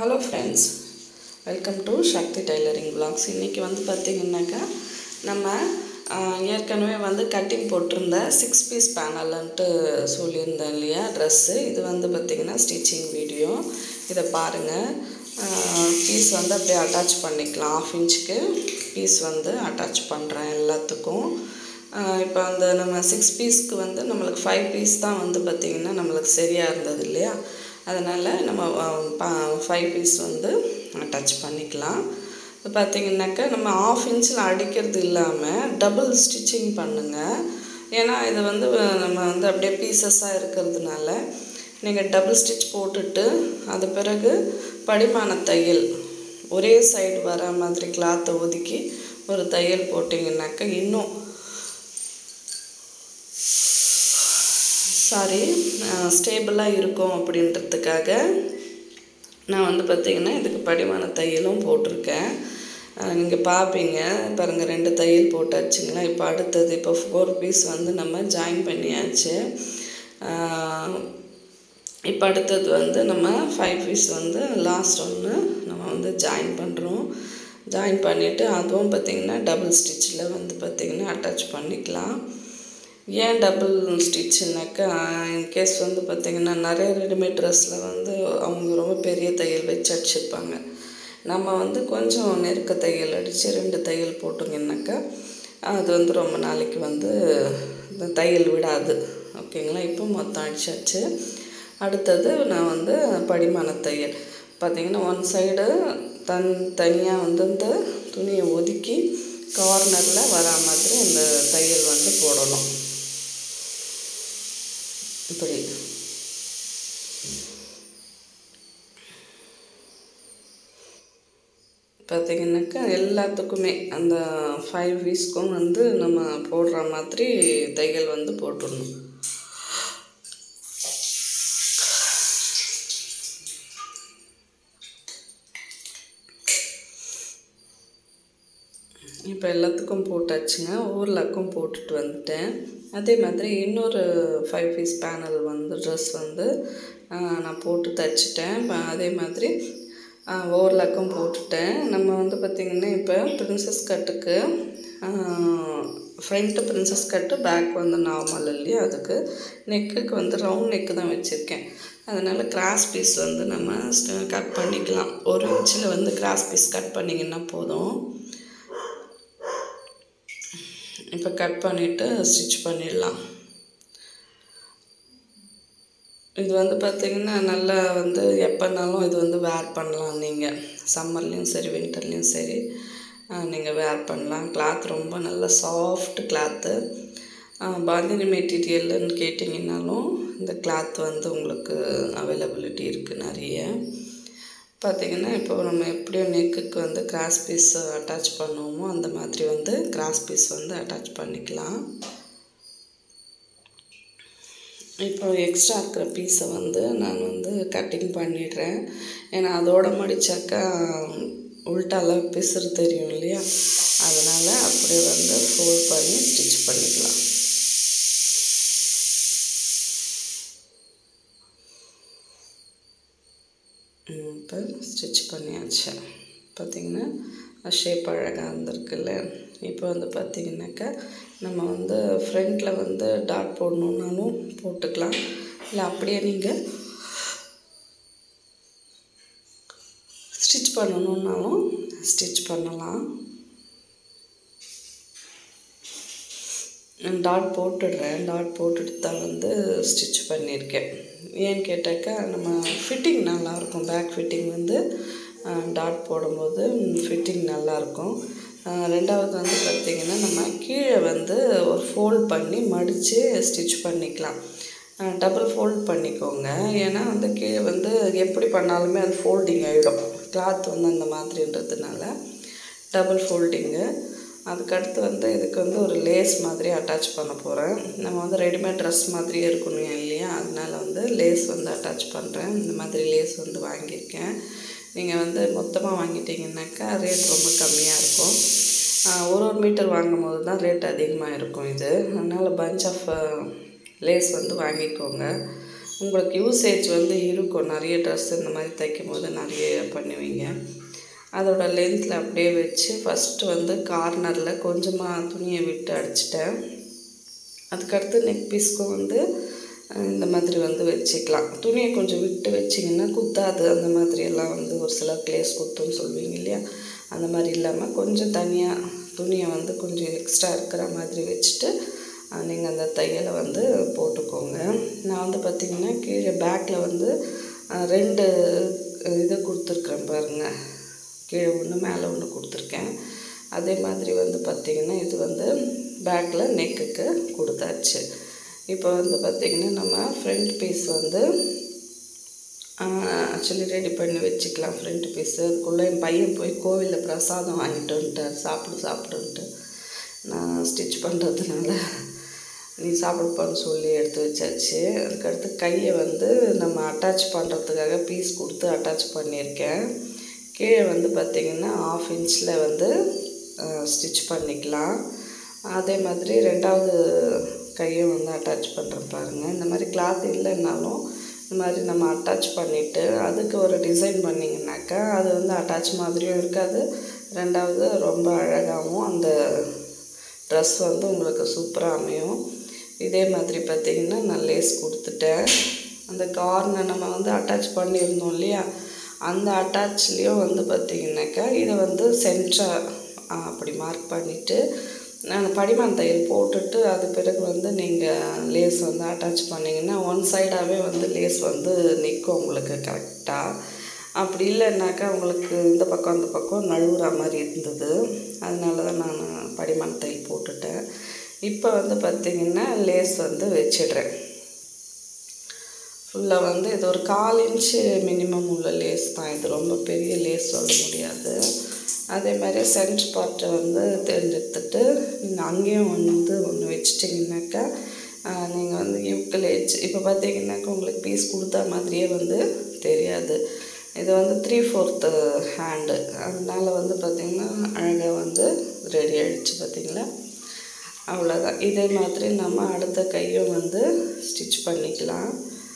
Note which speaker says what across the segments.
Speaker 1: hello friends welcome to Sakthi tailoring blogs இன்றைக்கி வந்து பார்த்திங்கனாக்கா நம்ம ஆஹ், ஏற்கனவே வந்து கட்டிங் போட்டிருந்த சிக்ஸ் பீஸ் பேனல்ன்ட்டு சொல்லியிருந்தேன் இல்லையா ட்ரெஸ்ஸு இது வந்து பார்த்திங்கன்னா ஸ்டிச்சிங் வீடியோ இதை பாருங்கள் பீஸ் வந்து அப்படியே அட்டாச் பண்ணிக்கலாம் ஆஃப் இன்ச்சுக்கு பீஸ் வந்து அட்டாச் பண்ணுறேன் எல்லாத்துக்கும் இப்போ அந்த நம்ம சிக்ஸ் பீஸ்க்கு வந்து நம்மளுக்கு ஃபைவ் பீஸ் தான் வந்து பார்த்திங்கன்னா நம்மளுக்கு சரியாக இருந்தது இல்லையா அதனால் நம்ம ஃபைவ் பீஸ் வந்து அட்டாச் பண்ணிக்கலாம் இப்போ பார்த்திங்கனாக்கா நம்ம ஆஃப் இன்ச்சில் அடிக்கிறது இல்லாமல் டபுள் ஸ்டிச்சிங் பண்ணுங்கள் ஏன்னா இது வந்து அஹ், நம்ம வந்து அப்படியே பீசஸாக இருக்கிறதுனால நீங்கள் டபுள் ஸ்டிச் போட்டுட்டு அது பிறகு படிமான தையல் ஒரே சைடு வர மாதிரி கிளாத்தை ஒதுக்கி ஒரு தையல் போட்டிங்கனாக்கா இன்னும் சாரி ஸ்டேபிளாக இருக்கும் அப்படின்றதுக்காக நான் வந்து பார்த்திங்கன்னா இதுக்கு படிமான தையலும் போட்டிருக்கேன் நீங்கள் பார்ப்பீங்க பாருங்கள் ரெண்டு தையல் போட்டாச்சுங்களா இப்போ அடுத்தது இப்போ ஃபோர் பீஸ் வந்து நம்ம ஜாயின் பண்ணியாச்சு இப்போ அடுத்தது வந்து நம்ம ஃபைவ் பீஸ் வந்து லாஸ்ட் ஒன்று நம்ம வந்து ஜாயின் பண்ணுறோம் ஜாயின் பண்ணிவிட்டு அதுவும் பார்த்திங்கன்னா டபுள் ஸ்டிச்சில் வந்து பார்த்திங்கன்னா அட்டாச் பண்ணிக்கலாம் ஏன் டபுள் ஸ்டிச்சுனாக்கா இன்கேஸ் வந்து பார்த்திங்கன்னா நிறைய ரெடிமேட் ட்ரெஸ்ஸில் வந்து அவங்க ரொம்ப பெரிய தையல் வச்சு அடிச்சிருப்பாங்க நம்ம வந்து கொஞ்சம் நெருக்க தையல் அடித்து ரெண்டு தையல் போட்டோங்கன்னாக்கா அது வந்து ரொம்ப நாளைக்கு வந்து இந்த தையல் விடாது ஓகேங்களா இப்போ மொத்தம் அடிச்சாச்சு அடுத்தது நான் வந்து படிமான தையல் பார்த்திங்கன்னா ஒன் சைடு தன் தனியாக வந்து இந்த துணியை ஒதுக்கி கார்னரில் வரா மாதிரி அந்த தையல் வந்து போடணும் இப்படி பார்த்தீங்கன்னாக்கா எல்லாத்துக்குமே அந்த ஃபைவ் வீஸ்க்கும் வந்து நம்ம போடுற மாதிரி தையல் வந்து போட்டுடணும் இப்போ எல்லாத்துக்கும் போட்டாச்சுங்க ஊர்லக்கும் போட்டுட்டு வந்துட்டேன் அதே மாதிரி இன்னொரு ஃபைவ் பீஸ் பேனல் வந்து ட்ரெஸ் வந்து ஆ, நான் போட்டு தைச்சிட்டேன் இப்போ அதே மாதிரி ஓவர்லாக்கும் போட்டுட்டேன் நம்ம வந்து பார்த்திங்கன்னா இப்போ பிரின்சஸ் கட்டுக்கு ஃப்ரண்ட்டு பிரின்சஸ் கட்டு பேக் வந்து நார்மல் இல்லையா அதுக்கு நெக்குக்கு வந்து ரவுண்ட் நெக்கு தான் வச்சுருக்கேன் அதனால் கிராஸ் பீஸ் வந்து நம்ம கட் பண்ணிக்கலாம் ஒரு இன்ச்சில் வந்து கிராஸ் பீஸ் கட் பண்ணிங்கன்னா போதும் இப்போ கட் பண்ணிவிட்டு ஸ்டிச் பண்ணிடலாம் இது வந்து பார்த்திங்கன்னா நல்லா வந்து எப்போனாலும் இது வந்து வேர் பண்ணலாம் நீங்கள் சம்மர்லேயும் சரி வின்டர்லேயும் சரி நீங்கள் வேர் பண்ணலாம் கிளாத் ரொம்ப நல்ல சாஃப்ட் கிளாத்து பாந்தினி மெட்டீரியல்னு கேட்டிங்கனாலும் இந்த கிளாத் வந்து உங்களுக்கு அவைலபிலிட்டி இருக்குது நிறைய பார்த்திங்கன்னா இப்போ நம்ம எப்படியும் நெக்குக்கு வந்து கிராஸ் பீஸ் அட்டாச் பண்ணுவோமோ அந்த மாதிரி வந்து கிராஸ் பீஸ் வந்து அட்டாச் பண்ணிக்கலாம் இப்போ எக்ஸ்ட்ரா இருக்கிற பீஸை வந்து நான் வந்து கட்டிங் பண்ணிடுறேன் ஏன்னா அதோட மடித்தாக்கா உள்டால பிசுறு தெரியும் இல்லையா அதனால் அப்படியே வந்து ஃபோல்ட் பண்ணி ஸ்டிச் பண்ணிக்கலாம் இப்போ ஸ்டிச் பண்ணியாச்சு பார்த்திங்கன்னா ஷேப் அழகாக இருந்திருக்குல்ல இப்போ வந்து பார்த்திங்கனாக்கா நம்ம வந்து ஃப்ரண்ட்டில் வந்து டாட் போடணுன்னாலும் போட்டுக்கலாம் இல்லை அப்படியே நீங்கள் ஸ்டிச் பண்ணணுன்னாலும் ஸ்டிச் பண்ணலாம் நான் டாட் போட்டுடுறேன் டாட் போட்டுட்டு தான் வந்து ஸ்டிச் பண்ணியிருக்கேன் ஏன்னு கேட்டாக்கா நம்ம ஃபிட்டிங் நல்லாயிருக்கும் பேக் ஃபிட்டிங் வந்து டாட் போடும்போது ஃபிட்டிங் நல்லாயிருக்கும் ரெண்டாவது வந்து பார்த்திங்கன்னா நம்ம கீழே வந்து ஒரு ஃபோல்ட் பண்ணி மடித்து ஸ்டிச் பண்ணிக்கலாம் டபுள் ஃபோல்ட் பண்ணிக்கோங்க ஏன்னா வந்து கீழே வந்து எப்படி பண்ணாலுமே அது ஃபோல்டிங் ஆகிடும் கிளாத் வந்து அந்த மாதிரின்றதுனால டபுள் ஃபோல்டிங்கு அதுக்கடுத்து வந்து இதுக்கு வந்து ஒரு லேஸ் மாதிரி அட்டாச் பண்ண போகிறேன் நம்ம வந்து ரெடிமேட் ட்ரெஸ் மாதிரியே இருக்கணும் இல்லையா அதனால வந்து லேஸ் வந்து அட்டாச் பண்ணுறேன் இந்த மாதிரி லேஸ் வந்து வாங்கியிருக்கேன் நீங்கள் வந்து மொத்தமாக வாங்கிட்டீங்கன்னாக்கா ரேட் ரொம்ப கம்மியாக இருக்கும் ஆஹ் ஒரு ஒரு மீட்டர் வாங்கும் போது தான் ரேட் அதிகமாக இருக்கும் இது அதனால் பஞ்ச் ஆஃப் லேஸ் வந்து வாங்கிக்கோங்க உங்களுக்கு யூசேஜ் வந்து இருக்கும் நிறைய ட்ரெஸ் இந்த மாதிரி தைக்கும் போது நிறைய பண்ணுவீங்க அதோட லென்த்தில் அப்படியே வச்சு ஃபஸ்ட்டு வந்து கார்னரில் கொஞ்சமாக துணியை விட்டு அடிச்சிட்டேன் அதுக்கடுத்து நெக் பீஸ்க்கும் வந்து அஹ், இந்த மாதிரி வந்து வச்சுக்கலாம் துணியை கொஞ்சம் விட்டு வச்சிங்கன்னா குத்தாது அந்த மாதிரி எல்லாம் வந்து ஒரு சில கிளேஸ் குத்துன்னு சொல்லுவீங்க இல்லையா அந்த மாதிரி இல்லாமல் கொஞ்சம் தனியாக துணியை வந்து கொஞ்சம் எக்ஸ்ட்ரா இருக்கிற மாதிரி வச்சுட்டு நீங்கள் அந்த தையலை வந்து போட்டுக்கோங்க நான் வந்து பார்த்திங்கன்னா கீழே பேக்கில் வந்து அஹ், ரெண்டு இது கொடுத்துருக்குறேன் பாருங்கள் கீழே ஒன்று மேலே ஒன்று கொடுத்துருக்கேன் அதே மாதிரி வந்து பார்த்திங்கன்னா இது வந்து பேக்கில் நெக்குக்கு கொடுத்தாச்சு இப்போ வந்து பார்த்திங்கன்னா நம்ம ஃப்ரண்ட் பீஸ் வந்து ஆக்சுவலி ரெடி பண்ணி வச்சுக்கலாம் ஃப்ரண்ட் பீஸு அதுக்குள்ளே என் பையன் போய் கோவிலில் பிரசாதம் வாங்கிட்டு வந்துட்டார் சாப்பிடு சாப்பிடுன்ட்டு நான் ஸ்டிச் பண்ணுறதுனால நீ சாப்பிடுப்பான்னு சொல்லி எடுத்து வச்சாச்சு அதுக்கடுத்து கையை வந்து நம்ம அட்டாச் பண்ணுறதுக்காக பீஸ் கொடுத்து அட்டாச் பண்ணியிருக்கேன் கீழே வந்து பார்த்திங்கன்னா ஆஃப் இன்ச்சில் வந்து ஸ்டிச் பண்ணிக்கலாம் அதே மாதிரி ரெண்டாவது கையை வந்து அட்டாச் பண்ணுறேன் பாருங்கள் இந்த மாதிரி கிளாத் இல்லைன்னாலும் இந்த மாதிரி நம்ம அட்டாச் பண்ணிவிட்டு அதுக்கு ஒரு டிசைன் பண்ணிங்கனாக்கா அது வந்து அட்டாச் மாதிரியும் இருக்காது ரெண்டாவது ரொம்ப அழகாகவும் அந்த ட்ரெஸ் வந்து உங்களுக்கு சூப்பராக அமையும் இதே மாதிரி பார்த்திங்கன்னா நான் லேஸ் கொடுத்துட்டேன் அந்த கார்னர் நம்ம வந்து அட்டாச் பண்ணியிருந்தோம் இல்லையா அந்த அட்டாச்லேயும் வந்து பார்த்திங்கனாக்கா இதை வந்து சென்டராக அப்படி மார்க் பண்ணிவிட்டு நான் படிமான் தையல் போட்டுட்டு அது பிறகு வந்து நீங்கள் லேஸ் வந்து அட்டாச் பண்ணிங்கன்னா ஒன் சைடாகவே வந்து லேஸ் வந்து நிற்கும் உங்களுக்கு கரெக்டாக அப்படி இல்லைன்னாக்கா உங்களுக்கு இந்த பக்கம் அந்த பக்கம் நழுவுற மாதிரி இருந்தது அதனால தான் நான் படிமான் தையல் போட்டுட்டேன் இப்போ வந்து பார்த்திங்கன்னா லேஸ் வந்து வச்சிடுறேன் ஃபுல்லாக வந்து இது ஒரு கால் இன்ச்சு மினிமம் உள்ள லேஸ் தான் இது ரொம்ப பெரிய லேஸ் சொல்ல முடியாது அதே மாதிரி சென்டர் பார்ட்டை வந்து தேர்ந்தெடுத்துட்டு நீங்கள் அங்கேயும் வந்து ஒன்று வச்சிட்டிங்கனாக்கா நீங்கள் வந்து யூக்கலேஜ் இப்போ பார்த்தீங்கன்னாக்கா உங்களுக்கு பீஸ் கொடுத்த மாதிரியே வந்து தெரியாது இது வந்து த்ரீ ஃபோர்த்து ஹேண்டு அதனால வந்து பார்த்திங்கன்னா அழகாக வந்து ரெடி ஆகிடுச்சு பார்த்தீங்களா அவ்வளோதான் இதே மாதிரி நம்ம அடுத்த கையும் வந்து ஸ்டிச் பண்ணிக்கலாம்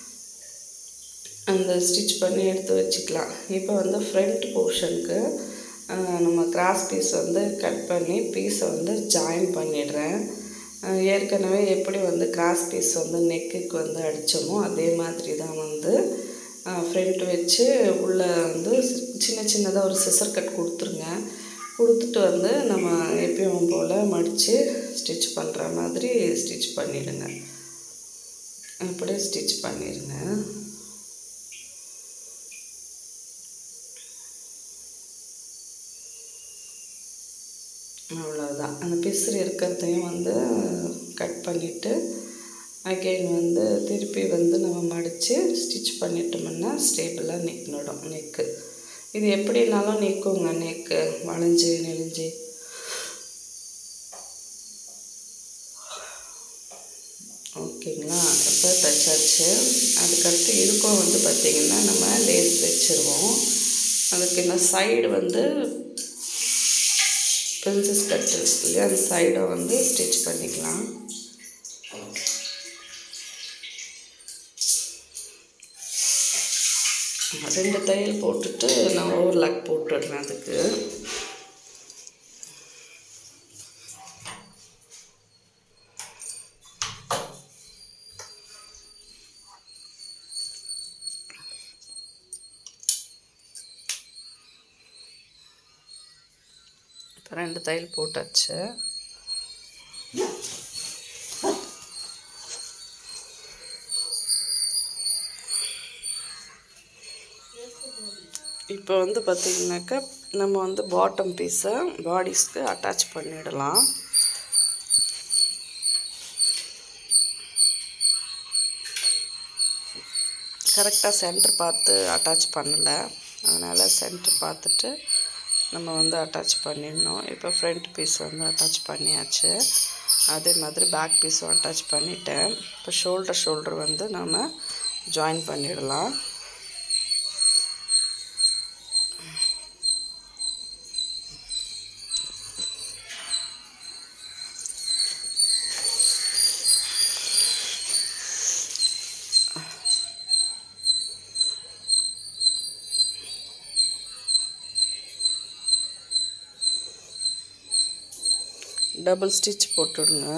Speaker 1: அந்த ஸ்டிச் பண்ணி எடுத்து வச்சுக்கலாம் இப்போ வந்து ஃப்ரண்ட் போர்ஷனுக்கு நம்ம கிராஸ் பீஸ் வந்து கட் பண்ணி பீஸை வந்து ஜாயின் பண்ணிடுறேன் அஹ் ஏற்கனவே எப்படி வந்து கிராஸ் பீஸ் வந்து நெக்குக்கு வந்து அடித்தோமோ அதே மாதிரி தான் வந்து ஃப்ரண்ட் வச்சு உள்ளே வந்து சின்ன சின்னதாக ஒரு சிசர் கட் கொடுத்துருங்க கொடுத்துட்டு வந்து நம்ம எப்பயும் போல் மடித்து ஸ்டிச் பண்ணுற மாதிரி ஸ்டிச் பண்ணிடுங்க அப்படியே ஸ்டிச் பண்ணிடுங்க அவ்வளோதான் அந்த பிசுறு இருக்கிறதையும் வந்து கட் பண்ணிவிட்டு அகெயின் வந்து திருப்பி வந்து நம்ம மடித்து ஸ்டிச் பண்ணிட்டோம்னா ஸ்டேபிளாக நிற்கிடும் நெக்கு இது எப்படினாலும் நிற்குங்க நெக்கு வளைஞ்சு நெளிஞ்சு ஓகேங்களா இப்போ தைச்சாச்சு அதுக்கடுத்து இதுக்கும் வந்து பார்த்திங்கன்னா நம்ம லேஸ் வச்சுருவோம் அதுக்கு இந்த சைடு வந்து பிரின்சஸ் கட் இருக்கு இல்லையா அந்த சைடை வந்து ஸ்டிச் பண்ணிக்கலாம் ரெண்டு தையல் போட்டுட்டு நான் ஓவர்லாக் போட்டுடுறேன் அதுக்கு இப்போ ரெண்டு தையல் போட்டாச்சு இப்போ வந்து பார்த்திங்கனாக்கா நம்ம வந்து பாட்டம் பீஸை பாடிஸ்க்கு அட்டாச் பண்ணிடலாம் கரெக்டாக சென்டர் பார்த்து அட்டாச் பண்ணலை அதனால் சென்டர் பார்த்துட்டு நம்ம வந்து அட்டாச் பண்ணிடணும் இப்போ ஃப்ரண்ட் பீஸ் வந்து அட்டாச் பண்ணியாச்சு அதே மாதிரி பேக் பீஸும் அட்டாச் பண்ணிட்டேன் இப்போ ஷோல்டர் ஷோல்டர் வந்து நம்ம ஜாயின் பண்ணிடலாம் டபுள் ஸ்டிச் போட்டுடுங்க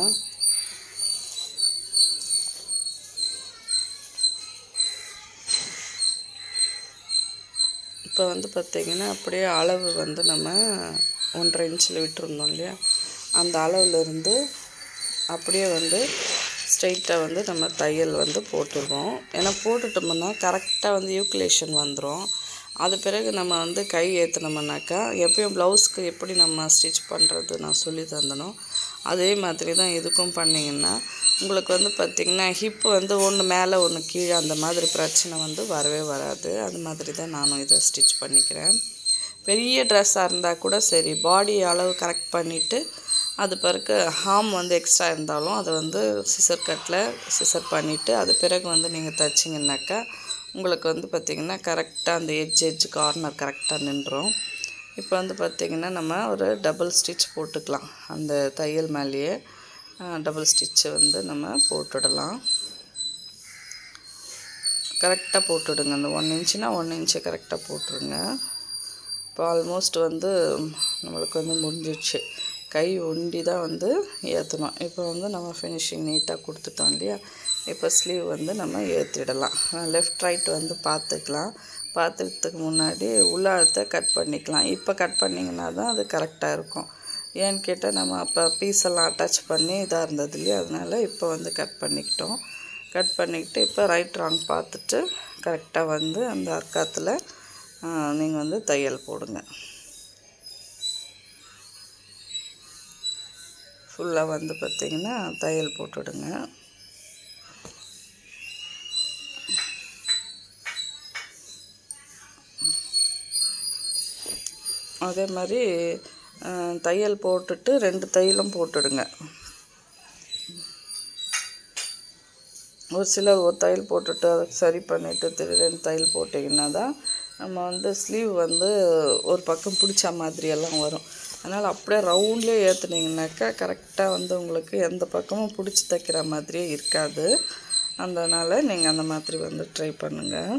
Speaker 1: இப்போ வந்து பார்த்திங்கன்னா அப்படியே அளவு வந்து நம்ம ஒன்றரை இன்ச்சில் விட்டுருந்தோம் இல்லையா அந்த அளவுலேருந்து அப்படியே வந்து ஸ்ட்ரைட்டாக வந்து நம்ம தையல் வந்து போட்டுருவோம் ஏன்னா போட்டுட்டோம்னா கரெக்டாக வந்து யூக்குலேஷன் வந்துடும் அது பிறகு நம்ம வந்து கை ஏற்றினோம்னாக்கா எப்பயும் ப்ளவுஸ்க்கு எப்படி நம்ம ஸ்டிச் பண்ணுறது நான் சொல்லி தந்தனோ அதே மாதிரி தான் இதுக்கும் பண்ணிங்கன்னா உங்களுக்கு வந்து பார்த்திங்கன்னா ஹிப்பு வந்து ஒன்று மேலே ஒன்று கீழே அந்த மாதிரி பிரச்சனை வந்து வரவே வராது அது மாதிரி தான் நானும் இதை ஸ்டிச் பண்ணிக்கிறேன் பெரிய ட்ரெஸ்ஸாக இருந்தால் கூட சரி பாடி அளவு கரெக்ட் பண்ணிவிட்டு அது பிறகு ஹார்ம் வந்து எக்ஸ்ட்ரா இருந்தாலும் அதை வந்து சிசர் கட்டில் சிசர் பண்ணிவிட்டு அது பிறகு வந்து நீங்கள் தைச்சிங்கனாக்கா உங்களுக்கு வந்து பார்த்திங்கன்னா கரெக்டாக அந்த எட்ஜ் எட்ஜ் கார்னர் கரெக்டாக நின்றோம் இப்போ வந்து பார்த்திங்கன்னா நம்ம ஒரு டபுள் ஸ்டிச் போட்டுக்கலாம் அந்த தையல் மேலேயே டபுள் ஸ்டிச்சை வந்து நம்ம போட்டுடலாம் கரெக்டாக போட்டுடுங்க அந்த ஒன் இன்ச்சுனா ஒன் இன்ச்சு கரெக்டாக போட்டுருங்க இப்போ ஆல்மோஸ்ட் வந்து நம்மளுக்கு வந்து முடிஞ்சிடுச்சு கை ஒண்டி தான் வந்து ஏற்றணும் இப்போ வந்து நம்ம ஃபினிஷிங் நீட்டாக கொடுத்துட்டோம் இல்லையா இப்போ ஸ்லீவ் வந்து நம்ம ஏற்றிடலாம் லெஃப்ட் ரைட் வந்து பார்த்துக்கலாம் பார்த்துக்கிறதுக்கு முன்னாடி உள்ளாழத்தை கட் பண்ணிக்கலாம் இப்போ கட் பண்ணிங்கன்னா தான் அது கரெக்டாக இருக்கும் ஏன்னு கேட்டால் நம்ம அப்போ பீஸ் எல்லாம் அட்டாச் பண்ணி இதாக இருந்தது இல்லையா அதனால் இப்போ வந்து கட் பண்ணிக்கிட்டோம் கட் பண்ணிக்கிட்டு இப்போ ரைட் ராங் பார்த்துட்டு கரெக்டாக வந்து அந்த அர்க்காத்தில் நீங்கள் வந்து தையல் போடுங்க ஃபுல்லாக வந்து பார்த்திங்கன்னா தையல் போட்டுடுங்க அதே மாதிரி தையல் போட்டுட்டு ரெண்டு தையலும் போட்டுடுங்க ஒரு சிலர் ஒரு தையல் போட்டுட்டு அதை சரி பண்ணிவிட்டு திரு ரெண்டு தையல் போட்டிங்கன்னா தான் நம்ம வந்து ஸ்லீவ் வந்து ஒரு பக்கம் பிடிச்ச மாதிரியெல்லாம் வரும் அதனால் அப்படியே ரவுண்ட்லேயே ஏற்றுனீங்கனாக்கா கரெக்டாக வந்து உங்களுக்கு எந்த பக்கமும் பிடிச்சி தைக்கிற மாதிரியே இருக்காது அதனால் நீங்கள் அந்த மாதிரி வந்து ட்ரை பண்ணுங்கள்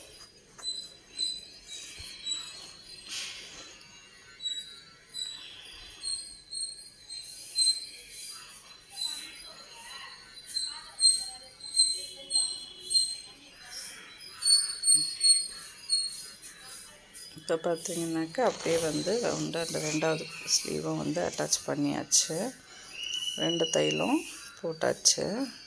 Speaker 1: இப்போ பார்த்தீங்கன்னாக்கா அப்படியே வந்து ரவுண்டாக அந்த ரெண்டாவது ஸ்லீவும் வந்து அட்டாச் பண்ணியாச்சு ரெண்டு தையலும் போட்டாச்சு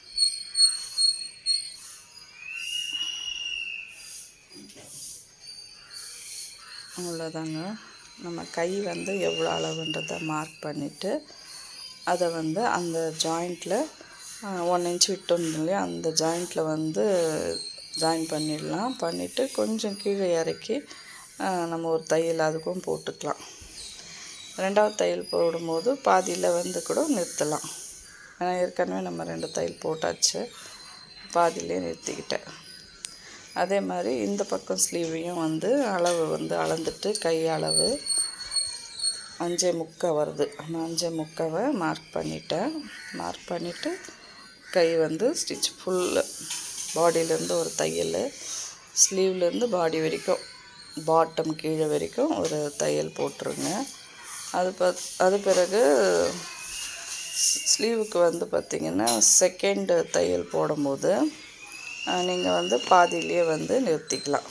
Speaker 1: அவ்வளோதாங்க நம்ம கை வந்து எவ்வளோ அளவுன்றதை மார்க் பண்ணிவிட்டு அதை வந்து அந்த ஜாயிண்ட்டில் ஒன் இன்ச் விட்டோம் இல்லையா அந்த ஜாயிண்ட்டில் வந்து ஜாயின் பண்ணிடலாம் பண்ணிவிட்டு கொஞ்சம் கீழே இறக்கி நம்ம ஒரு தையல் அதுக்கும் போட்டுக்கலாம் ரெண்டாவது தையல் போடும்போது பாதியில் வந்து கூட நிறுத்தலாம் ஏன்னா ஏற்கனவே நம்ம ரெண்டு தையல் போட்டாச்சு பாதியிலே நிறுத்திக்கிட்டேன் அதே மாதிரி இந்த பக்கம் ஸ்லீவையும் வந்து அளவு வந்து அளந்துட்டு கை அளவு அஞ்சே முக்கால் வருது அந்த அஞ்சே முக்காவை மார்க் பண்ணிட்டேன் மார்க் பண்ணிவிட்டு கை வந்து ஸ்டிச் ஃபுல்லு பாடியிலேருந்து ஒரு தையல் ஸ்லீவ்லேருந்து பாடி வரைக்கும் பாட்டம் கீழே வரைக்கும் ஒரு தையல் போட்டுருங்க அது ப அது பிறகு ஸ்லீவுக்கு வந்து பார்த்திங்கன்னா செகண்டு தையல் போடும்போது நீங்கள் வந்து பாதியிலேயே வந்து நிறுத்திக்கலாம்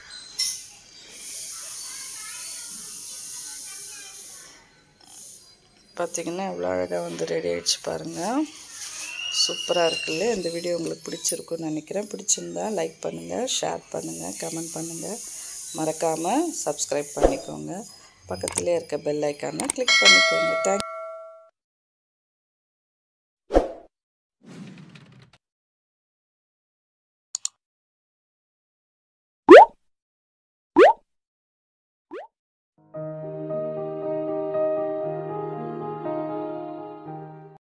Speaker 1: பார்த்திங்கன்னா எவ்வளோ அழகாக வந்து ரெடி ஆகிடுச்சு பாருங்கள் சூப்பராக இருக்குல்ல இந்த வீடியோ உங்களுக்கு பிடிச்சிருக்குன்னு நினைக்கிறேன் பிடிச்சிருந்தா லைக் பண்ணுங்கள் ஷேர் பண்ணுங்கள் கமெண்ட் பண்ணுங்கள் மறக்காமல் சப்ஸ்கிரைப் பண்ணிக்கோங்க பக்கத்துலேயே இருக்க பெல் ஐக்கானை கிளிக் பண்ணிக்கோங்க தேங்க்